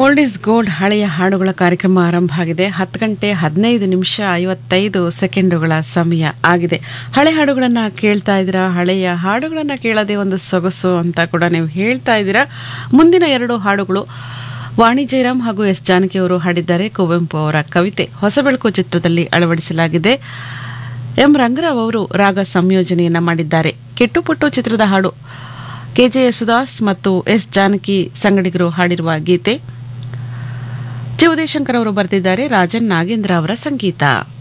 old is gold ಹಳೆಯ ಹಾಡುಗಳ ಕಾರ್ಯಕ್ರಮ ಆರಂಭ ಆಗಿದೆ ಹತ್ತು ಗಂಟೆ ಹದಿನೈದು ನಿಮಿಷ ಐವತ್ತೈದು ಸೆಕೆಂಡುಗಳ ಸಮಯ ಆಗಿದೆ ಹಳೆ ಹಾಡುಗಳನ್ನ ಕೇಳ್ತಾ ಇದ್ದೀರಾ ಹಳೆಯ ಹಾಡುಗಳನ್ನ ಕೇಳೋದೇ ಒಂದು ಸೊಗಸು ಅಂತ ಕೂಡ ನೀವು ಹೇಳ್ತಾ ಇದ್ದೀರಾ ಮುಂದಿನ ಎರಡು ಹಾಡುಗಳು ವಾಣಿ ಜಯರಾಮ್ ಹಾಗೂ ಎಸ್ ಜಾನಕಿ ಅವರು ಹಾಡಿದ್ದಾರೆ ಕುವೆಂಪು ಅವರ ಕವಿತೆ ಹೊಸಬೆಳಕು ಚಿತ್ರದಲ್ಲಿ ಅಳವಡಿಸಲಾಗಿದೆ ಎಂ ರಂಗರಾವ್ ಅವರು ರಾಗ ಸಂಯೋಜನೆಯನ್ನ ಮಾಡಿದ್ದಾರೆ ಕೆಟ್ಟುಪುಟ್ಟು ಚಿತ್ರದ ಹಾಡು ಕೆಜೆ ಯೇಸುದಾಸ್ ಮತ್ತು ಎಸ್ ಜಾನಕಿ ಸಂಗಡಿಗರು ಹಾಡಿರುವ ಗೀತೆ ಜಿ ಉದಯಶಂಕರ್ ಅವರು ಬರೆದಿದ್ದಾರೆ ರಾಜನ್ ನಾಗೇಂದ್ರ ಅವರ ಸಂಗೀತ